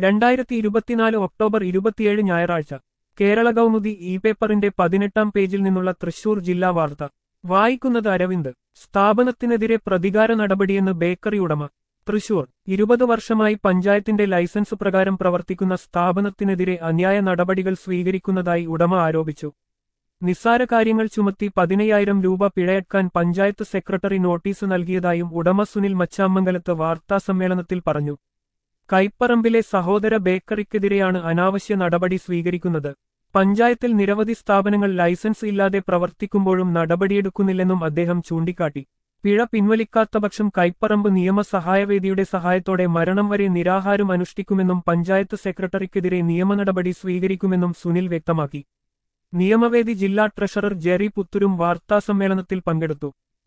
രണ്ടായിരത്തി ഇരുപത്തിനാല് ഒക്ടോബർ ഇരുപത്തിയേഴ് ഞായറാഴ്ച കേരള കൗമുദി ഇ പേപ്പറിന്റെ പതിനെട്ടാം പേജിൽ നിന്നുള്ള തൃശൂർ ജില്ലാ വാർത്ത വായിക്കുന്നത് അരവിന്ദ് സ്ഥാപനത്തിനെതിരെ പ്രതികാര നടപടിയെന്ന് ബേക്കറി ഉടമ തൃശൂർ ഇരുപത് വർഷമായി പഞ്ചായത്തിന്റെ ലൈസൻസ് പ്രകാരം പ്രവർത്തിക്കുന്ന സ്ഥാപനത്തിനെതിരെ അന്യായ നടപടികൾ സ്വീകരിക്കുന്നതായി ഉടമ ആരോപിച്ചു നിസ്സാര കാര്യങ്ങൾ ചുമത്തി പതിനയ്യായിരം രൂപ പിഴയക്കാൻ പഞ്ചായത്ത് സെക്രട്ടറി നോട്ടീസ് നൽകിയതായും ഉടമ സുനിൽ മച്ചാമംഗലത്ത് വാർത്താസമ്മേളനത്തിൽ പറഞ്ഞു കൈപ്പറമ്പിലെ സഹോദര ബേക്കറിക്കെതിരെയാണ് അനാവശ്യ നടപടി സ്വീകരിക്കുന്നത് പഞ്ചായത്തിൽ നിരവധി സ്ഥാപനങ്ങൾ ലൈസൻസ് ഇല്ലാതെ പ്രവർത്തിക്കുമ്പോഴും നടപടിയെടുക്കുന്നില്ലെന്നും അദ്ദേഹം ചൂണ്ടിക്കാട്ടി പിഴ പിൻവലിക്കാത്ത പക്ഷം കൈപ്പറമ്പ് നിയമസഹായവേദിയുടെ സഹായത്തോടെ മരണം വരെ നിരാഹാരം അനുഷ്ഠിക്കുമെന്നും പഞ്ചായത്ത് സെക്രട്ടറിക്കെതിരെ നിയമനടപടി സ്വീകരിക്കുമെന്നും സുനിൽ വ്യക്തമാക്കി നിയമവേദി ജില്ലാ ട്രഷറർ ജെറി പുത്തൂരും വാർത്താസമ്മേളനത്തിൽ പങ്കെടുത്തു